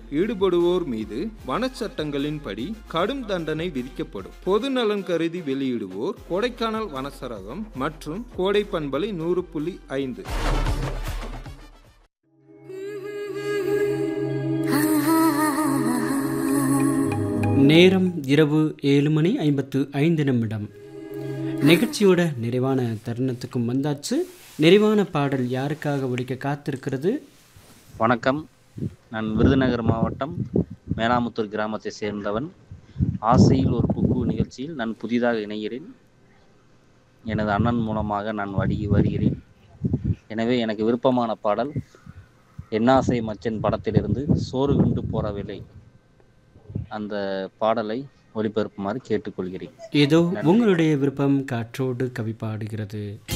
ஈடுபடுவோர் மீது வனச்சட்டங்களின்படி கடும் தண்டனை விதிக்கப்படும் பொது நலன் கருதி வெளியிடுவோர் கொடைக்கானல் வனச்சரகம் மற்றும் கோடை பண்பலை நூறு புள்ளி ஐந்து நேரம் இரவு ஏழு மணி ஐம்பத்து ஐந்து நிமிடம் நிகழ்ச்சியோட நிறைவான தருணத்துக்கும் வந்தாச்சு நிறைவான பாடல் யாருக்காக ஒழிக்க காத்திருக்கிறது வணக்கம் நான் விருதுநகர் மாவட்டம் மேலாமுத்தூர் கிராமத்தை சேர்ந்தவன் ஆசையில் ஒரு குக்கு நிகழ்ச்சியில் நான் புதிதாக இணைகிறேன் எனது அண்ணன் மூலமாக நான் வடி வருகிறேன் எனவே எனக்கு விருப்பமான பாடல் என்னாசை மச்சன் படத்திலிருந்து சோறு குண்டு போறவில்லை அந்த பாடலை ஒளிபரப்புமாறு கேட்டுக்கொள்கிறேன் ஏதோ உங்களுடைய விருப்பம் காற்றோடு கவி பாடுகிறது